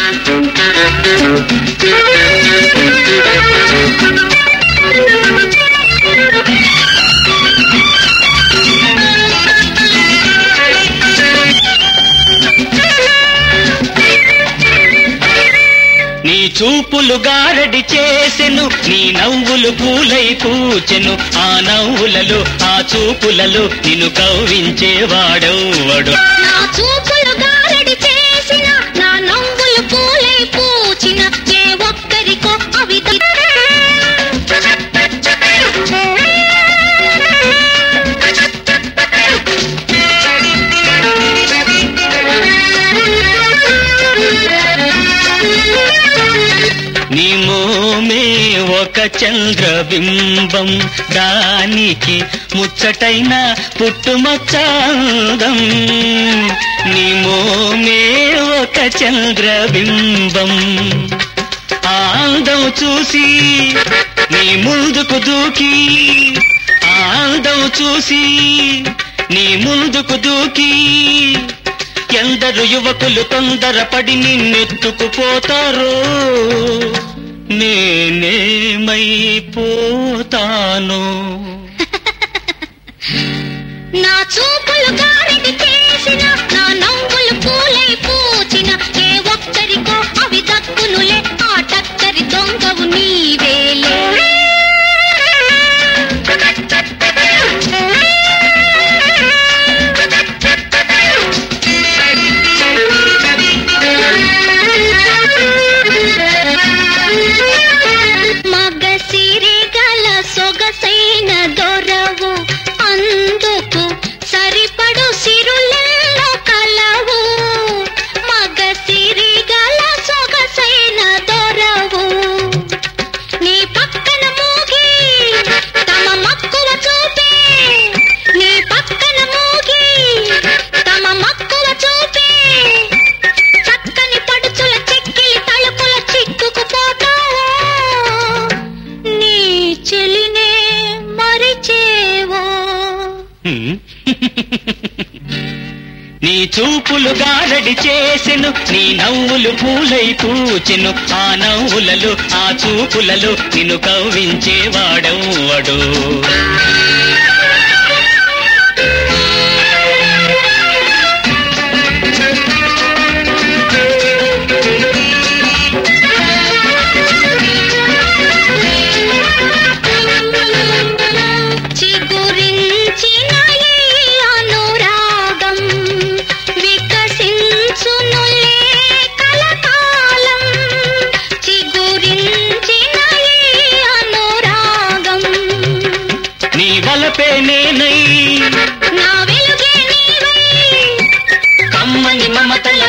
నీ చూపులు గారడి చేసెను నీ నవ్వులు పూలై పూచెను ఆ నవ్వులలో ఆ చూపులలో నిన్ను కవ్వించేవాడెవ్వడు నా చూపులు గారడి చేసిన నా నవ్వులు పూలై పూచిన ఏ ఒక్కరికో అవి త- నీ మోమే ఒక చంద్రబింబం దానికి ముచ్చటైన పుట్టుమచ్చాందం నీ మోమే ఒక చంద్రబింబం ఆ అందం చూసి నీ ముందుకు దూకి ఆ అందం చూసి నీ ముందుకు దూకి ఎందరు యువకులు తొందరపడి నిన్నెత్తుకుపోతారో నేనేమైపోతాను నా చూపులు గారడి చేసిన నా నవ్వులు పూలై పూచిన ఏ ఒక్కరికో అవి దక్కునులే ఆ టక్కరి దొంగవు నీవేలే మగ సిరిగల సొగసైన దొరవు అందుకు సరిపడు సిరులెల్లో కలవు మగ సిరిగల సొగసైన దొరవు నీ పక్కన మూగి తమ మక్కువ చూపే నీ పక్కన మూగి తమ మక్కువ చూపే చక్కని పడుచుల చెక్కిలి తలుపుల చిక్కుకుపోతావో నీ చెలినే మరిచేవో హ్మ్. నీ చూపులు గారడి చేసెను నీ నవ్వులు పూలై పూచెను ఆ నవ్వులలో ఆ చూపులలో నిన్ను కవ్వించేవాడెవ్వడు చిగురించిన ఈ అనురాగం వికసించునులే కలకాలం చిగురించిన ఈ అనురాగం నీ వలపే నేనై నా వెలుగే నీవై కమ్మని మమతల